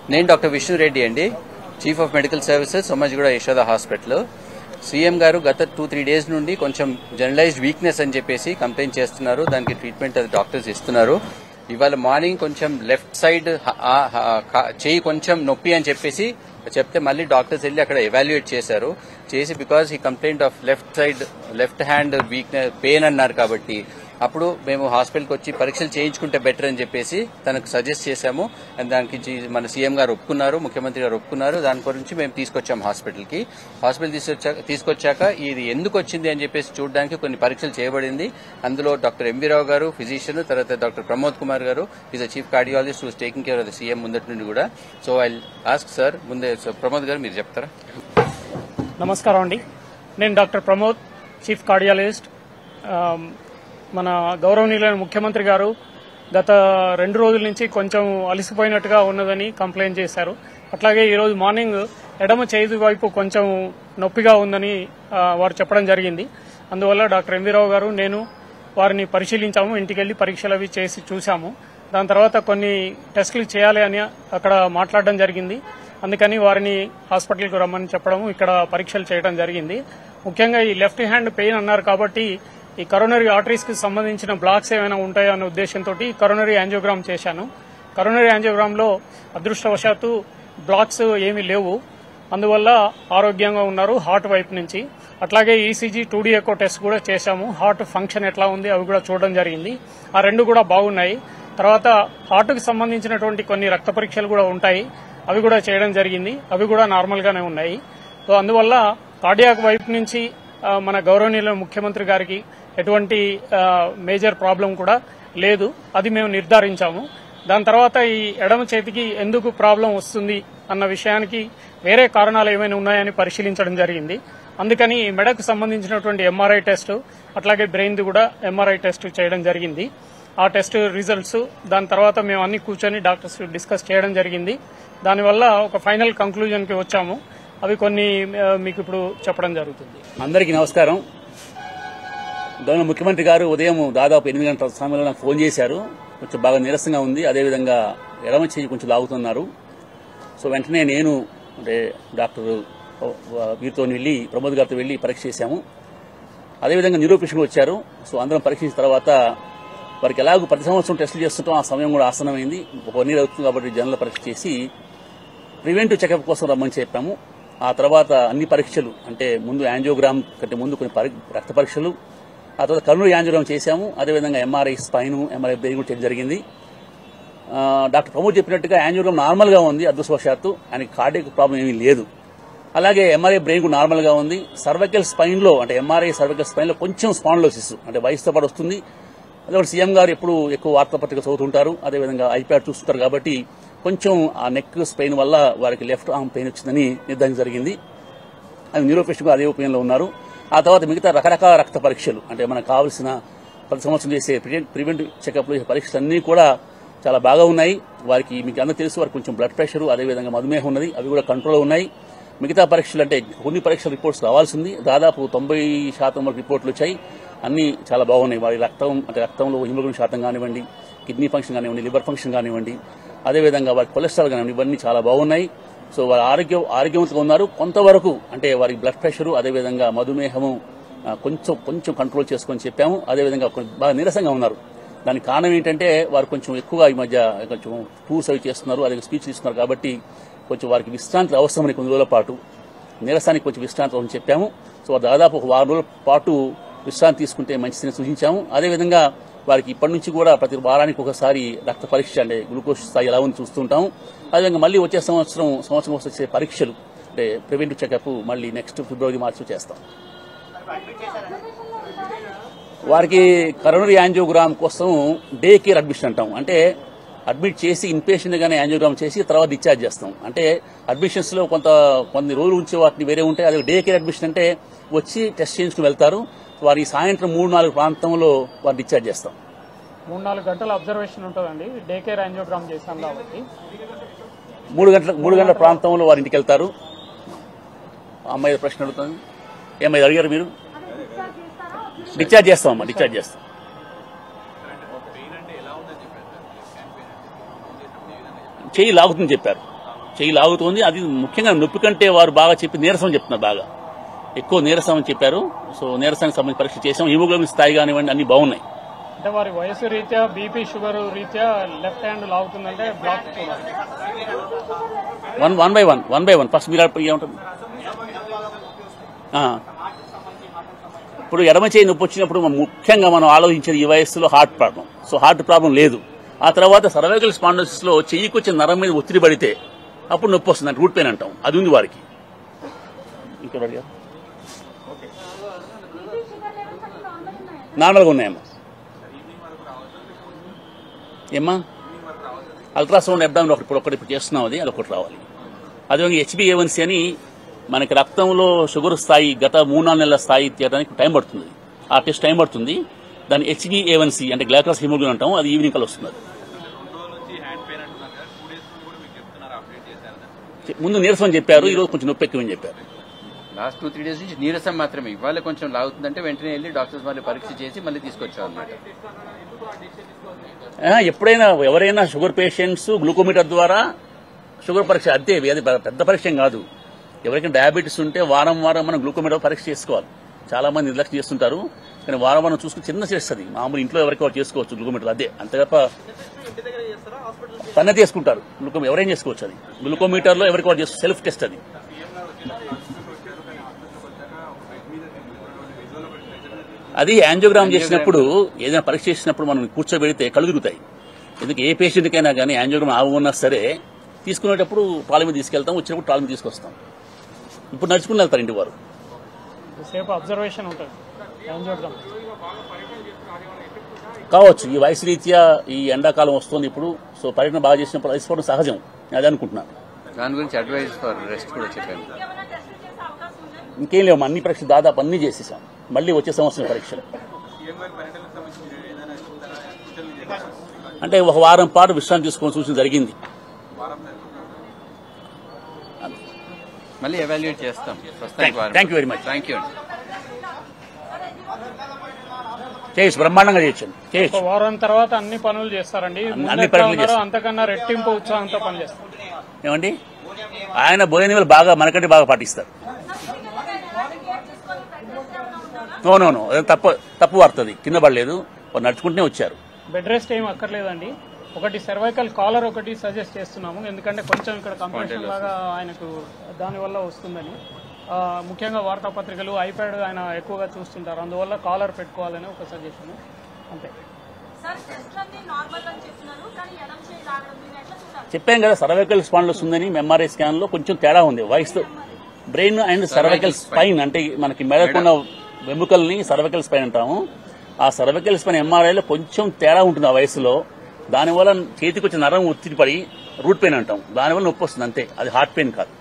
నేను డాక్టర్ విష్ణు రెడ్డి అండి chief of medical services Somajiguda Yashoda hospital CM గారు గత టూ త్రీ డేస్ నుండి కొంచెం జనరలైజ్డ్ వీక్నెస్ అని చెప్పేసి కంప్లైంట్ చేస్తున్నారు దానికి ట్రీట్మెంట్ అది డాక్టర్స్ ఇస్తున్నారు ఇవాళ మార్నింగ్ కొంచెం లెఫ్ట్ సైడ్ చేయి కొంచెం నొప్పి అని చెప్పేసి చెప్తే మళ్ళీ డాక్టర్స్ వెళ్ళి అక్కడ ఎవాల్యుయేట్ చేశారు చేసి బికాస్ ఈ complaint of left side left hand weakness pain అన్నారు కాబట్టి అప్పుడు మేము హాస్పిటల్కి వచ్చి పరీక్షలు చేయించుకుంటే బెటర్ అని చెప్పేసి తనకు సజెస్ట్ చేశాము అండ్ దానికి జీ- మన సీఎం గారు ఒప్పుకున్నారు ముఖ్యమంత్రి గారు ఒప్పుకున్నారు దాని గురించి మేము తీసుకొచ్చాం హాస్పిటల్కి హాస్పిటల్ తీసుకొచ్చాక తీసుకొచ్చాక ఇది ఎందుకు వచ్చింది అని చెప్పేసి చూడడానికి కొన్ని పరీక్షలు చేయబడింది అందులో డాక్టర్ ఎంవి రావు గారు ఫిజిషియన్ తర్వాత డాక్టర్ ప్రమోద్ కుమార్ గారు is a chief cardiologist who's taking care of the CM ముందటి నుండి కూడా సో ఐ ఆస్క్ సార్ ముందే సో ప్రమోద్ గారు మీరు చెప్తారా నమస్కారం అండి నేను doctor Pramod chief cardiologist um, మన గౌరవనీయులైన ముఖ్యమంత్రి గారు గత రెండు రోజుల నుంచి కొంచెం అలసిపోయినట్టుగా ఉన్నదని కంప్లైంట్ చేశారు అట్లాగే ఈరోజు మార్నింగ్ ఎడమ చేతి వైపు కొంచెం నొప్పిగా ఉందని ఆ, వారు చెప్పడం జరిగింది అందువల్ల డాక్టర్ ఎంవీ రావు గారు నేను వారిని పరిశీలించాము ఇంటికి వెళ్లి పరీక్షలు అవి చేసి చూశాము దాని తర్వాత కొన్ని టెస్టులు చేయాలి అని అక్కడ మాట్లాడడం జరిగింది అందుకని వారిని హాస్పిటల్కి రమ్మని చెప్పడం ఇక్కడ పరీక్షలు చేయడం జరిగింది ముఖ్యంగా ఈ లెఫ్ట్ హ్యాండ్ పెయిన్ అన్నారు కాబట్టి ఈ కరోనరీ ఆర్టరీస్ కి సంబంధించిన బ్లాక్స్ ఏమైనా ఉంటాయో అనే ఉద్దేశంతో కరోనరీ యాంజియోగ్రామ్ చేశాను కరోనరీ యాంజియోగ్రామ్ లో అదృష్టవశాత్తు బ్లాక్స్ ఏమీ లేవు అందువల్ల ఆరోగ్యంగా ఉన్నారు హార్ట్ వైపు నుంచి అట్లాగే ECG two D echo test కూడా చేశాము హార్ట్ ఫంక్షన్ ఎట్లా ఉంది అవి కూడా చూడడం జరిగింది ఆ రెండు కూడా బాగున్నాయి తర్వాత హార్ట్కి సంబంధించినటువంటి కొన్ని రక్త పరీక్షలు కూడా ఉంటాయి అవి కూడా చేయడం జరిగింది అవి కూడా నార్మల్ గానే ఉన్నాయి సో అందువల్ల కార్డియాక్ వైపు నుంచి ఆ, మన గౌరవనీయుల ముఖ్యమంత్రి గారికి ఎటువంటి ఆ, మేజర్ ప్రాబ్లం కూడా లేదు అది మేము నిర్ధారించాము దాని తర్వాత ఈ ఎడమ చేతికి ఎందుకు ప్రాబ్లం వస్తుంది అన్న విషయానికి వేరే కారణాలు ఏమైనా ఉన్నాయని పరిశీలించడం జరిగింది అందుకని ఈ మెడకు సంబంధించినటువంటి ఎంఆర్ఐ టెస్ట్ అట్లాగే బ్రెయిన్ది కూడా ఎంఆర్ఐ టెస్ట్ చేయడం జరిగింది ఆ టెస్ట్ రిజల్ట్స్ దాని తర్వాత మేము అన్ని కూర్చొని డాక్టర్స్ డిస్కస్ చేయడం జరిగింది దానివల్ల ఒక ఫైనల్ కంక్లూజన్కి వచ్చాము అవి కొన్ని ఆ, మీకు ఇప్పుడు చెప్పడం జరుగుతుంది అందరికీ నమస్కారం గవర్నర్ ముఖ్యమంత్రి గారు ఉదయం దాదాపు ఎనిమిది గంటల సమయంలో నాకు ఫోన్ చేశారు కొంచెం బాగా నీరసంగా ఉంది అదేవిధంగా ఎడమ చేయి కొంచెం లాగుతున్నారు సో వెంటనే నేను అంటే డాక్టర్ వీరితో వెళ్ళి ప్రమోద్ గారితో వెళ్ళి పరీక్ష చేశాము అదేవిధంగా న్యూరోపేషన్ వచ్చారు సో అందరం పరీక్షించిన తర్వాత వారికి ఎలాగో ప్రతి సంవత్సరం టెస్టులు చేస్తుంటాం ఆ సమయం కూడా ఆసనమైంది ఒక వన్ ఇయర్ అవుతుంది కాబట్టి జనరల్ పరీక్ష చేసి ప్రివెంటివ్ చెకప్ కోసం రమ్మని చెప్పాము ఆ తర్వాత అన్ని పరీక్షలు అంటే ముందు యాంజియోగ్రామ్ కంటే ముందు కొన్ని పరి- రక్త పరీక్షలు ఆ తర్వాత కర్నూలు యాంజియోగ్రామ్ చేశాము అదేవిధంగా ఎంఆర్ఐ స్పైన్ ఎంఆర్ఐ బ్రెయిన్ కూడా చేయడం జరిగింది ఆ, డాక్టర్ ప్రమోద్ చెప్పినట్టుగా యాంజియోగ్రామ్ నార్మల్ గా ఉంది అదృష్టవశాత్తు ఆయనకి కార్డియక్ ప్రాబ్లం ఏమీ లేదు అలాగే ఎంఆర్ఐ బ్రెయిన్ కూడా నార్మల్ గా ఉంది సర్వైకల్ స్పైన్ లో అంటే ఎంఆర్ఐ సర్వైకల్ స్పైన్ లో కొంచెం స్పాండ్లోసిస్ అంటే వయసుతో పాటు వస్తుంది అదే సీఎం గారు ఎప్పుడు ఎక్కువ వార్తాపత్రిక చదువుతుంటారు అదేవిధంగా ఐప్యాడ్ చూస్తుంటారు కాబట్టి కొంచెం ఆ నెక్ స్పెయిన్ వల్ల వారికి లెఫ్ట్ ఆర్మ్ పెయిన్ వచ్చిందని నిర్ధారణ జరిగింది అది న్యూరోపేషన్ అదే ఒపీనియన్లో ఉన్నారు ఆ తర్వాత మిగతా రకరకాల రక్త పరీక్షలు అంటే మనకు కావాల్సిన ప్రతి సంవత్సరం చేసే ప్రివెంటివ్ చెకప్లు చేసే పరీక్షలు అన్నీ కూడా చాలా బాగా ఉన్నాయి వారికి మీకు అందరూ తెలుసు వారికి కొంచెం బ్లడ్ ప్రెషర్ అదేవిధంగా మధుమేహం ఉన్నది అవి కూడా కంట్రోల్ ఉన్నాయి మిగతా పరీక్షలు అంటే కొన్ని పరీక్షల రిపోర్ట్స్ రావాల్సింది దాదాపు తొంభై శాతం వరకు రిపోర్ట్లు వచ్చాయి అన్ని చాలా బాగున్నాయి వారి రక్తం అంటే రక్తంలో హిమోగ్లోబిన్ శాతం కానివ్వండి కిడ్నీ ఫంక్షన్ కానివ్వండి లివర్ ఫంక్షన్ కానివ్వండి అదేవిధంగా వారి కొలెస్ట్రాల్ కానివ్వండి ఇవన్నీ చాలా బాగున్నాయి సో వారి ఆరోగ్యం ఆరోగ్యవంతంగా ఉన్నారు కొంతవరకు అంటే వారి బ్లడ్ ప్రెషర్ అదేవిధంగా మధుమేహము ఆ, కొంచెం కొంచెం కంట్రోల్ చేసుకొని చెప్పాము అదేవిధంగా కొంచెం బాగా నీరసంగా ఉన్నారు దానికి కారణం ఏంటంటే వారు కొంచెం ఎక్కువగా ఈ మధ్య కొంచెం టూర్స్ అవి చేస్తున్నారు అదే స్పీచ్ ఇస్తున్నారు కాబట్టి కొంచెం వారికి విశ్రాంతి అవసరమని కొన్ని రోజుల పాటు నీరసానికి కొంచెం విశ్రాంతి అవసరం చెప్పాము సో దాదాపు ఒక వారం రోజుల పాటు విశ్రాంతి తీసుకుంటే మంచిదని సూచించాము అదేవిధంగా వారికి ఇప్పటి నుంచి కూడా ప్రతి వారానికి ఒకసారి రక్త పరీక్ష అంటే గ్లూకోజ్ స్థాయి ఎలా ఉంది చూస్తుంటాము అదేవిధంగా మళ్ళీ వచ్చే సంవత్సరం సంవత్సరం వచ్చే పరీక్షలు అంటే ప్రివెంటివ్ చెకప్ మళ్ళీ నెక్స్ట్ ఫిబ్రవరి మార్చి చేస్తాం వారికి కరోనరీ యాంజియోగ్రామ్ కోసం డే కేర్ అడ్మిషన్ అంటాం అంటే అడ్మిట్ చేసి ఇన్పేషెంట్ గానే యాంజియోగ్రామ్ చేసి తర్వాత డిశ్చార్జ్ చేస్తాం అంటే అడ్మిషన్స్ లో కొంత కొన్ని రోజులు ఉంచే వాటిని వేరే ఉంటాయి అదే డే కేర్ అడ్మిషన్ అంటే వచ్చి టెస్ట్ చేయించుకుని వెళ్తారు వారి సాయంత్రం మూడు నాలుగు ప్రాంతంలో వారు డిశ్చార్జ్ చేస్తాం మూడు నాలుగు గంటల అబ్జర్వేషన్ ఉంటుందండి డే కేర్ యాంజియోగ్రామ్ చేశాం కాబట్టి మూడు గంటల మూడు గంటల ప్రాంతంలో వారి ఇంటికి వెళ్తారు అమ్మాయి ప్రశ్న అడుగుతుంది ఏమైనా అడిగారు మీరు డిశ్చార్జ్ చేస్తామమ్మా డిశ్చార్జ్ చేస్తాం చెయ్యి లాగుతుంది చెప్పారు చెయ్యి లాగుతోంది అది ముఖ్యంగా నొప్పి కంటే వారు బాగా చెప్పి నీరసం చెప్తున్నారు బాగా ఎక్కువ నీరసం అని చెప్పారు సో నీరసానికి సంబంధించి పరీక్ష చేసాం హిమోగ్లోబిన్ స్థాయి కానివ్వండి అన్ని బాగున్నాయి అంటే వారి వయసు రీత్యా బీపీ షుగర్ రీత్యా లెఫ్ట్ హ్యాండ్ లాగుతుందంటే బ్లాక్ చూడాలి one one by one one by one first మీరు అప్పుడు ఏమంటారు ఆ. ఇప్పుడు ఎడమ చేయి నొప్పి వచ్చినప్పుడు మనం ముఖ్యంగా మనం ఆలోచించేది ఈ వయస్సులో heart problem so heart problem లేదు ఆ తర్వాత సర్వైకల్ స్పాండోసిస్ లో చెయ్యికి వచ్చే నరం మీద ఒత్తిడి పడితే అప్పుడు నొప్పి వస్తుంది అంటే రూట్ పెయిన్ అంటాం అది ఉంది వారికి ఇంకెవరు అడిగారు నార్మల్గా ఉన్నాయమ్మా ఏమ్మా అల్ట్రాసౌండ్ అబ్డామిన్ ఒకటి ఇప్పుడు ఒకటి ఇప్పుడు చేస్తున్నాం అది అది ఒకటి రావాలి అదేవిధంగా హెచ్బిఏవన్సీ అని మనకి రక్తంలో షుగర్ స్థాయి గత మూడు నాలుగు నెలల స్థాయి తీయడానికి టైం పడుతుంది ఆ టెస్ట్ టైం పడుతుంది దాన్ని హెచ్బిఏవన్సీ అంటే గ్లాక్రాస్ హిమోగ్లోబిన్ అంటాం అది ఈవినింగ్ కల్లా వస్తుంది ముందు నీరసం అని చెప్పారు ఈ రోజు కొంచెం నొప్పి ఎక్కువని చెప్పారు లాస్ట్ టూ త్రీ డేస్ నుంచి నీరసం మాత్రమే ఇవాళ కొంచెం లాగుతుందంటే వెంటనే వెళ్ళి డాక్టర్స్ మళ్ళీ పరీక్ష చేసి మళ్ళీ తీసుకొచ్చాం అనమాట ఆ, ఎప్పుడైనా ఎవరైనా షుగర్ పేషెంట్స్ గ్లూకోమీటర్ ద్వారా షుగర్ పరీక్ష అంతే అది పెద్ద పరీక్ష ఏం కాదు ఎవరికైనా డయాబెటీస్ ఉంటే వారం వారం మనం గ్లూకోమీటర్ పరీక్ష చేసుకోవాలి చాలా మంది నిర్లక్ష్యం చేస్తుంటారు కానీ వారం వారం చూసుకుని చిన్న చేస్తుంది మామూలు ఇంట్లో ఎవరికి వారు చేసుకోవచ్చు గ్లూకోమీటర్ అదే అంతే తప్ప తనే చేసుకుంటారు గ్లూకో ఎవరైనా చేసుకోవచ్చు అది గ్లూకోమీటర్ లో ఎవరికి వారు చేసుకో సెల్ఫ్ టెస్ట్ అది అది యాంజియోగ్రామ్ చేసినప్పుడు ఏదైనా పరీక్ష చేసినప్పుడు మనం కూర్చోబెడితే కళ్ళు తిరుగుతాయి ఎందుకు ఏ పేషెంట్కైనా కానీ యాంజియోగ్రామ్ ఆవున్నా సరే తీసుకునేటప్పుడు టాల మీద తీసుకెళ్తాం వచ్చినప్పుడు టాల మీద తీసుకొస్తాం ఇప్పుడు నడుచుకుని వెళ్తారు ఇంటి వారు సేపు అబ్జర్వేషన్ ఉంటుంది యాంజియోగ్రామ్ కావచ్చు ఈ వయసు రీత్యా ఈ ఎండాకాలం వస్తుంది ఇప్పుడు సో పర్యటన బాగా చేసినప్పుడు అలసిపోవడం సహజం నేను అదే అనుకుంటున్నాను దాని గురించి అడ్వైస్ ఫర్ రెస్ట్ కూడా చెప్పాను ఇంకేం లేవు అన్ని పరీక్షలు దాదాపు అన్ని చేసేసాం మళ్ళీ వచ్చే సంవత్సరం పరీక్షలు అంటే ఒక వారం పాటు విశ్రాంతి తీసుకోవాల్సి సూచన జరిగింది మళ్ళీ ఎవాల్యుయేట్ చేస్తాం Thank- thank you very much. Thank you అండి చేయొచ్చు బ్రహ్మాండంగా చేయొచ్చు చేయొచ్చు ఒక వారం తర్వాత అన్ని పనులు చేస్తారండి అన్ని- ముందు అన్ని ఎట్లా పనులు ఉన్నారో చేస్తారు. అంతకన్నా రెట్టింపు ఉత్సాహంతో పనిచేస్తారు ఏమండి ఆయన భోజనం బాగా మనకంటే బాగా పాటిస్తారు నో నో నో అది తప్పు తప్పు వార్తది కింద పడలేదు వారు నడుచుకుంటూనే వచ్చారు బెడ్ రెస్ట్ ఏం అక్కర్లేదండి ఒకటి సర్వైకల్ కాలర్ ఒకటి సజెస్ట్ చేస్తున్నాము ఎందుకంటే కొంచెం ఇక్కడ కంప్రెషన్ లాగా ఆయనకు దానివల్ల వస్తుందని ఆ, ముఖ్యంగా వార్తాపత్రికలు ఐప్యాడ్ ఆయన ఎక్కువగా చూస్తుంటారు అందువల్ల కాలర్ పెట్టుకోవాలని ఒక సజెషన్ అంతే సార్ టెస్ట్ అన్ని నార్మల్ అని చెప్తున్నారు కానీ ఎడం చేయి లాగడం దీన్ని ఎట్లా చూడాలి చెప్పాం కదా సర్వైకల్ స్పాండ్లోస్ ఉందని ఎంఆర్ఐ స్కాన్ లో కొంచెం తేడా ఉంది వయసు బ్రెయిన్ అండ్ సర్వైకల్ స్పైన్ అంటే మనకి మెడకున్న వెముకల్ని సర్వైకల్ స్పైన్ అంటాము ఆ సర్వైకల్ స్పైన్ ఎంఆర్ఐలో కొంచెం తేడా ఉంటుంది ఆ వయసులో దానివల్ల చేతికి వచ్చే నరం ఒత్తిడి పడి రూట్ పెయిన్ అంటాం దానివల్ల నొప్పి వస్తుంది అంతే అది హార్ట్ పెయిన్ కాదు